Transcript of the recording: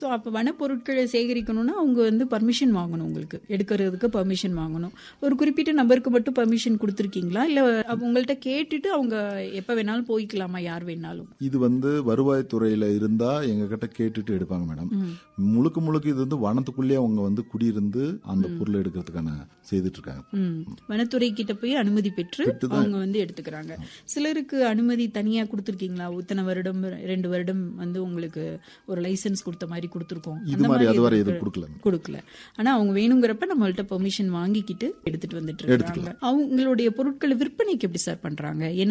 so அப்போ வனப்பொருட்களை சேகரிக்கணும்னா அவங்க வந்து பர்மிஷன் வாங்கணும் உங்களுக்கு எடுக்கிறதுக்கு பர்மிஷன் வாங்கணும் ஒரு குறிப்பிட்ட நபருக்கு மட்டும் பர்மிஷன் கொடுத்துருக்கீங்களா இல்லை உங்கள்கிட்ட கேட்டுட்டு அவங்க எப்போ வேணாலும் போய்க்கலாமா யார் வேணாலும் இது வந்து வருவாய்த்துறையில இருந்தா எங்க கிட்ட கேட்டுட்டு எடுப்பாங்க மேடம் முழுக்க முழுக்க இது வந்து வனத்துக்குள்ளேயே அவங்க வந்து குடியிருந்து அந்த பொருளை எடுக்கிறதுக்கான செய்துட்டு இருக்காங்க ம் வனத்துறை கிட்ட போய் அனுமதி பெற்று அவங்க வந்து எடுத்துக்கிறாங்க சிலருக்கு அனுமதி தனியா கொடுத்துருக்கீங்களா இத்தனை வருடம் ரெண்டு வருடம் வந்து உங்களுக்கு ஒரு லைசென்ஸ் கொடுத்த மாதிரி கொடுத்துருக்கோம் இது அந்த மாதிரி அது வரை எதுவும் எதுவும் கொடுக்கல கொடுக்கல ஆனா அவங்க வேணுங்கிறப்ப நம்மள்ட்ட பெர்மிஷன் வாங்கிக்கிட்டு எடுத்துட்டு வந்துட்டு இருக்காங்க அவங்களுடைய பொருட்களை விற்பனைக்கு எப்படி சார் பண்றாங்க ஏன்னா